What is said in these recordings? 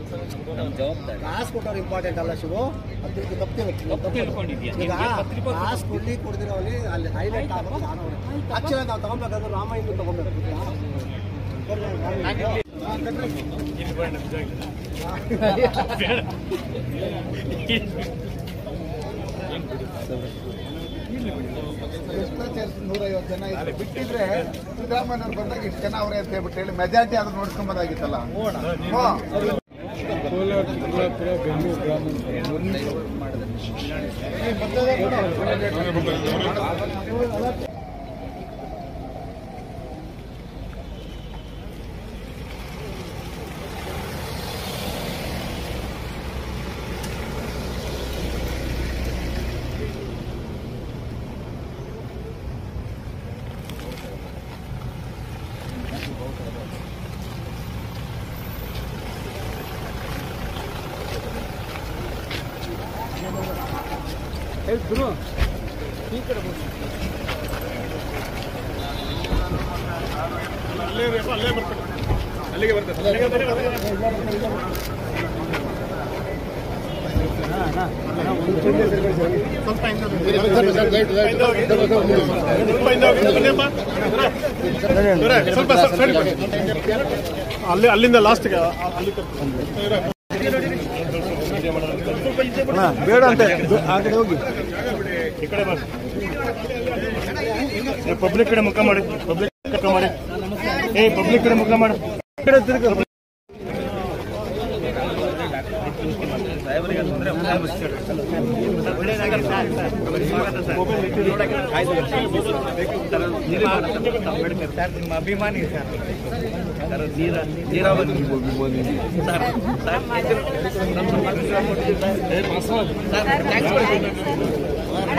ನಮ್ಮ ಜವಾಬ್ದಾರಿ ಕಾಸು ಕೊಟ್ಟವ್ರು ಇಂಪಾರ್ಟೆಂಟ್ ಅಲ್ಲ ಶಿವು ಅದು ಇದು ತಪ್ಪು ತಿಳ್ಕೊ- ತಪ್ಪು ತಿಳ್ಕೊಂಡಿದ್ಯಾ? ಈಗ ನಿಮ್ಗೆ ಹತ್ತು ರೂಪಾಯಿ ಕಾಸು ಕೊಡ್ಲಿ ಕೊಡ್ದಿರೋಲ್ಲಿ ಅಲ್ಲಿ ಹೈಲೈಟ್ ಆಗೋದು ನಾನು ಆಕ್ಚುಲಿ ನಾವು ತಗೊಬೇಕಾದ್ರೆ ರಾಮಾಯಣ ತಗೊಬೇಕು ನೂರೈವತ್ತು ಜನ ಇದ್ದಾರೆ ಬಿಟ್ಟಿದ್ರೆ ಸಿದ್ದರಾಮಯ್ಯವ್ರು ಬಂದಾಗ ಇಷ್ಟು ಜನ ಅವರೇ ಅಂತ ಹೇಳ್ಬಿಟ್ಟು ಹೇಳಿ ಮೆಜಾರಿಟಿ ಆದ್ರೂ ನೋಡ್ಕೊಂಬೋದಾಗಿತ್ತಲ್ಲ ಹ್ಞೂ ಅಲ್ಲಿ ಅಲ್ಲಿಂದ ಲಾಸ್ಟ್ಗೆ ಅಲ್ಲಿ ಬೇಡ ಅಂತ ಆ ಕಡೆ ಹೋಗಿ ಈ ಕಡೆ ಬನ್ನಿ ಪಬ್ಲಿಕ್ ಕಡೆ ಮುಖ ಮಾಡಿ ಪಬ್ಲಿಕ್ ಮುಖ ಮಾಡಿ ಏ ಪಬ್ಲಿಕ್ ಕಡೆ ಮುಖ ಮಾಡಿ ಈ ಕಡೆ ತಿರ್ಗಿ ಸರ್ ನಿಮ್ಮ ಅಭಿಮಾನಿ ಸರ್ ಸರ್ ನೀರ ನೀರಾವರಿ ಸರ್ ಸರ್ ಸರ್ ಥ್ಯಾಂಕ್ಸ್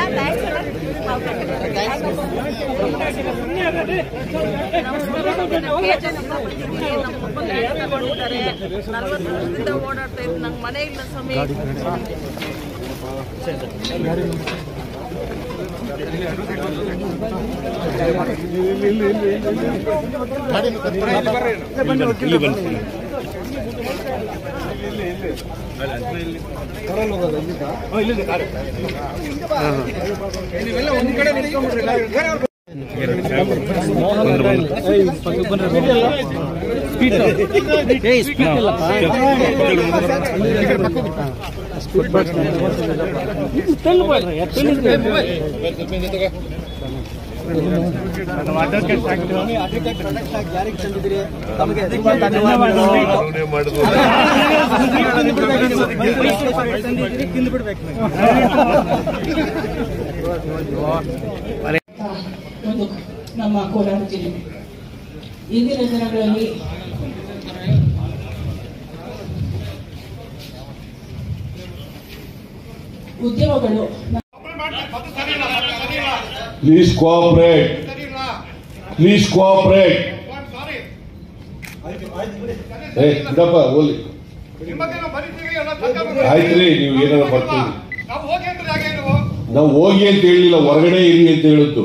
ನಲವತ್ತು ವರ್ಷದಿಂದ ಓಡಾಡ್ತಾ ಇದ್ದು ನಂಗೆ ಮನೆ ಇಲ್ಲ ಸ್ವಾಮಿ ಜಾರಿಗೆ ತಂದಿದ್ದೀರಿ ತಮಗೆ ತುಂಬಾ ಧನ್ಯವಾದಗಳು ಒಂದು ನಮ್ಮ ಕೋಲಾರ ಜಿಲ್ಲೆ ಇಂದಿನ ದಿನಗಳಲ್ಲಿ ಉದ್ಯಮಗಳು Please cooperate. Please cooperate. ಏ ಬಿಡಪ್ಪ ಹೋಗ್ಲಿ ಆಯ್ತ್ರಿ ನೀವು ಏನಾರ ಬರ್ತೀವಿ ನಾವು ಹೋಗಿ ಅಂತ ಹೇಳಿಲ್ಲ ಹೊರಗಡೆ ಇರಿ ಅಂತ ಹೇಳಿದ್ದು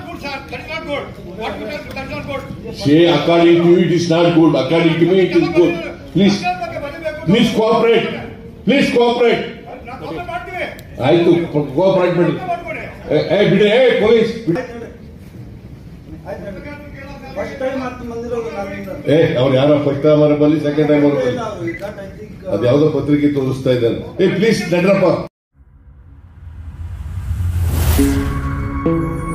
say according to it is not good according to me it is good please please cooperate please cooperate ಆಯ್ತು ಕೋಆಪರೇಟ್ ಮಾಡಿ ಏ, ಏ ಬಿಡಿ ಏ ಪೊಲೀಸ್ ಬಿಡಿ. ಫಸ್ಟ್ ಟೈಮ್ ಅಂತ ಬಂದಿರೋದು ನಾವಿಂದ ಏ ಅವ್ರು ಯಾರೋ ಫಸ್ಟ್ ಟೈಮ್ ಅವ್ರ ಬಲ್ಲಿ ಸೆಕೆಂಡ್ ಟೈಮ್ ಅವ್ರ ಬಲ್ಲಿ ಅದು ಯಾವ್ದೋ ಪತ್ರಿಕೆ ತೋರಿಸ್ತಾ ಇದ್ದಾನೆ ಏ ಪ್ಲೀಸ್ ನಡ್ರಪ್ಪ